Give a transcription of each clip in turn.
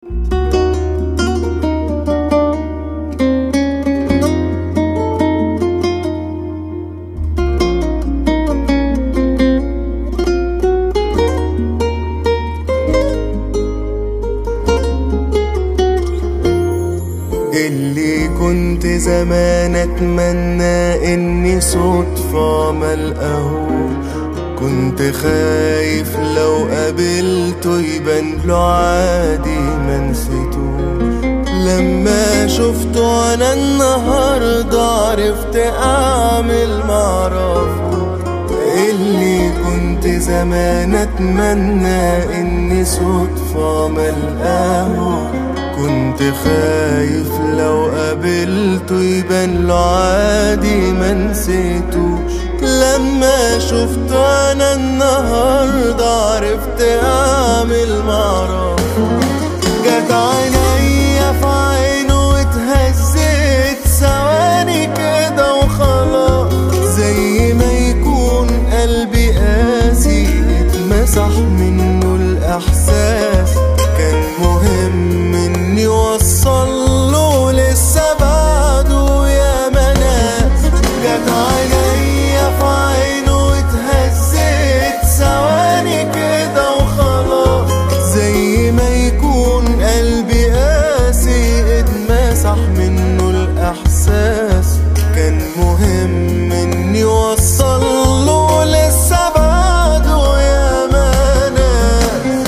اللي كنت زمان اتمنى اني صدفة ملقاهوش كنت خايف لو قابلته يبان له عادي منسيتوش لما شفته انا النهاردة عرفت اعمل معرفوش اللي كنت زمان اتمنى اني صدفة ملقاهوش كنت خايف لو قابلته يبان له عادي ما نسيتوش لما شفته انا النهارده عرفت اعمل معرفوش جت عينيا في عينه واتهزت ثواني كده وخلاص زي ما يكون قلبي قاسي اتمسح منه الاحساس كان مهم اني اوصل له لسه بعده يا مناس جت عينيا في عينه واتهزت ثواني كده وخلاص زي ما يكون قلبي قاسي اتمسح منه الاحساس كان مهم اني اوصل له لسه بعده يا مناس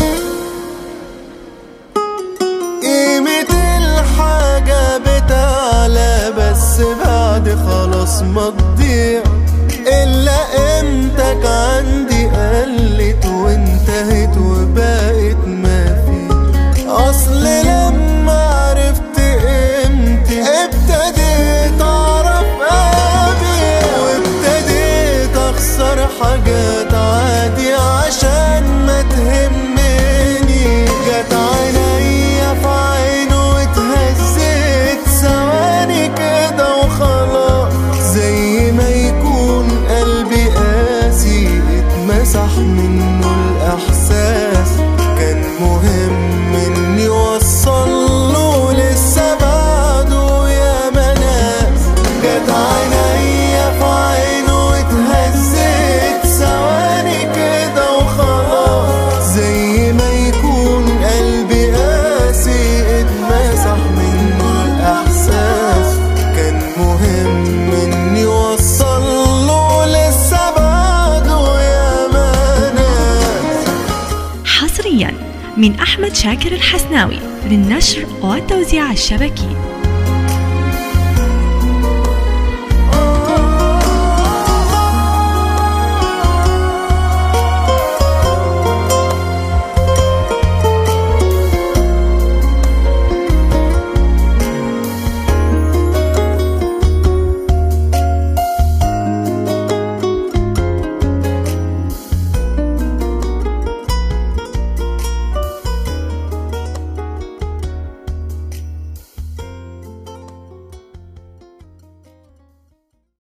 قيمة الحاجة بتعلى بس بعد خلاص ما تضيع إلا قيمتك عندي قلت وانتهت وبقت ما في أصل لما عرفت قيمتي ابتديت أعرف قلبي وابتديت أخسر حاجات عادي عشان ما تهمني جت عينيا في عينه واتهزت ثواني كده وخلاص زي ما يكون قلبي قاسي اتمسح منه الإحساس كان مهم إني أوصل له لسه بعده يا مناس جت عينيا في عينه واتهزت ثواني كده وخلاص زي ما يكون قلبي قاسي اتمسح منه الإحساس كان مهم إني أوصل له لسه بعده يا مناس حصريا من أحمد شاكر الحسناوي للنشر والتوزيع الشبكي